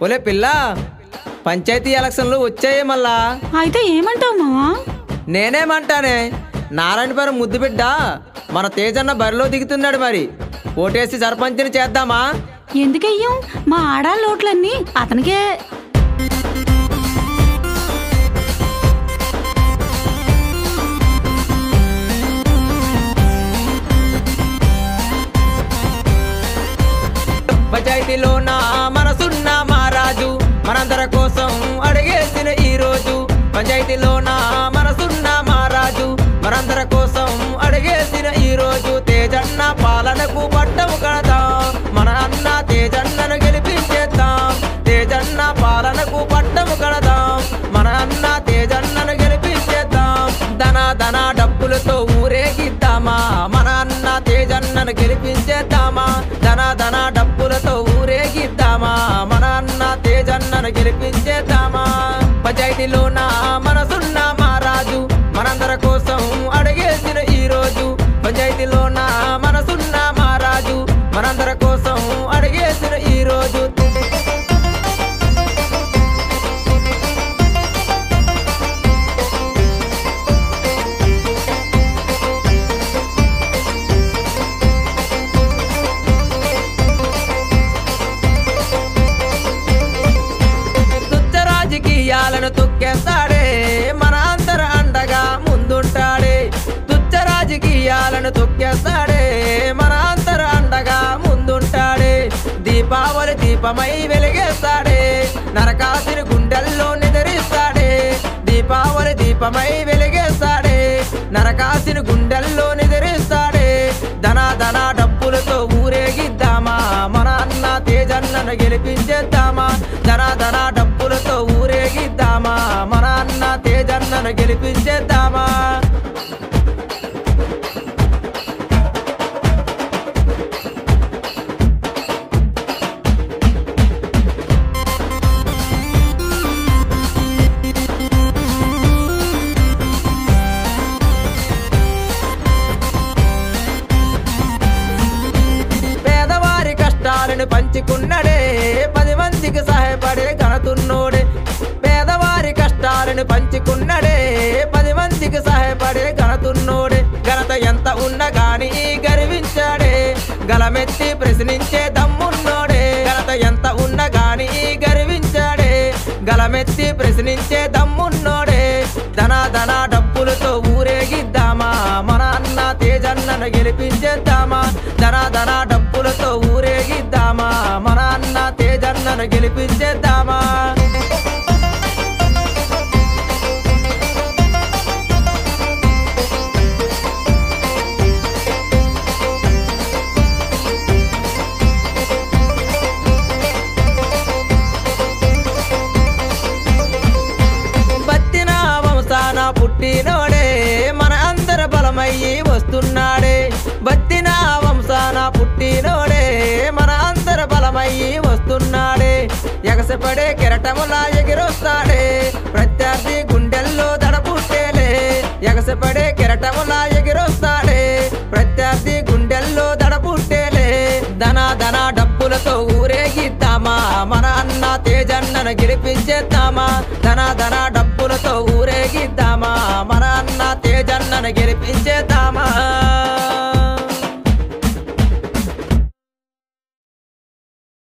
ఒలే పిల్ల పంచాయతీ ఎలక్షన్లు వచ్చాయి మళ్ళా అయితే ఏమంటావు మావా నేనేమంటానే నారాయణపురం ముద్దు బిడ్డ మన తేజన్న బరిలో దిగుతున్నాడు మరి ఓటేసి సర్పంచ్ని చేద్దామా ఎందుకయ్యం మా ఆడాళ్ళ ఓట్లన్నీ అతనికే పంచాయతీలో నా మనసున్న మహారాజు మనందరి కోసం అడిగేసిన ఈ రోజు పంచాయతీలో నా మనసున్న మహారాజు మనందరి కోసం అడిగేసిన ఈ రోజు తేజన్న పాలనకు పట్టం కడతాం మన అన్న తేజన్నను గెలిపించేద్దాం తేజన్న పాలనకు పట్టం కడదాం మన అన్న తేజన్నను గెలిపించేద్దాం ధన ధన డబ్బులతో ఊరేగిద్దామా మన అన్న తేజన్నను గెలిపించేద్దామా ధన ధన డబ్బులతో ఊరేగిద్దామా మన అన్న తేజన్నను గెలిపించేద్దామా పంచాయతీలో నా మనసున్న మహారాజు మనందరి కోసం అడిగేసిన ఈ రోజు పంచాయతీలో నా మనసున్న మహారాజు మనందరి కోసం అడిగేసిన ఈ రోజు తుచ్చ రాజకీయాలను తొక్కేస్తాడే మన అందర అండగా ముందుంటాడే తుచ్చ రాజకీయాలను తొక్కేస్తాడే మన అందర అండగా ముందుంటాడే దీపావళి దీపమై వెలిగేస్తాడే నరకాసుని గుండెల్లో నిద్రిస్తాడే దీపావళి దీపమై వెలిగేస్తాడే నరకాసుని గుండెల్లో నిద్రిస్తాడే ధన ధన డబ్బులతో ఊరేగిద్దామా మన అన్న తేజన్నను గెలిపించేద్దామా ధన ధన డబ్బులతో ఊరేగిద్దామా మన అన్న తేజన్నను గెలిపించేద్దామా పేదవారి కష్టాలను పంచుకున్నడే పది మందికి సహాయపడే ఘనతున్నోడే పేదవారి కష్టాలను పంచుకున్నడే పది మందికి సహాయపడే ఘనతున్నోడే ఘనత ఎంత ఉన్నా గాని గర్వించాడే గలమెత్తి ప్రశ్నించే దమ్మున్నోడే ఘనత ఎంత ఉన్నా గాని గర్వించాడే గలమెత్తి ప్రశ్నించే దమ్మున్నోడే ధన ధన డబ్బులతో ఊరేగిద్దామా మన అన్న తేజన్నను గెలిపించేద్దామా ధన ధన డబ్బులతో ఊరేగిద్దామా మన అన్న తేజన్నను గెలిపించేద్దామా బత్తిన వంశాన పుట్టినోడే మన అందర బలమయ్యి వస్తున్నాడే బత్తిన వంశాన పుట్టినోడే మన అందర బలమయ్యి వస్తున్నాడే ఎగసపడే కెరటములా ఎగిరొస్తాడే ప్రత్యర్థి గుండెల్లో దడ పుట్టేలే ఎగసపడే కెరటములా ఎగిరొస్తాడే ప్రత్యర్థి గుండెల్లో దడ పుట్టేలే ధన ధన డబ్బులతో ఊరేగిద్దామా మన అన్న తేజన్నను గెలిపించేద్దామా ధన ధన డబ్బులతో ఊరేగిద్దామా మన అన్న తేజన్నను గెలిపించేద్దామా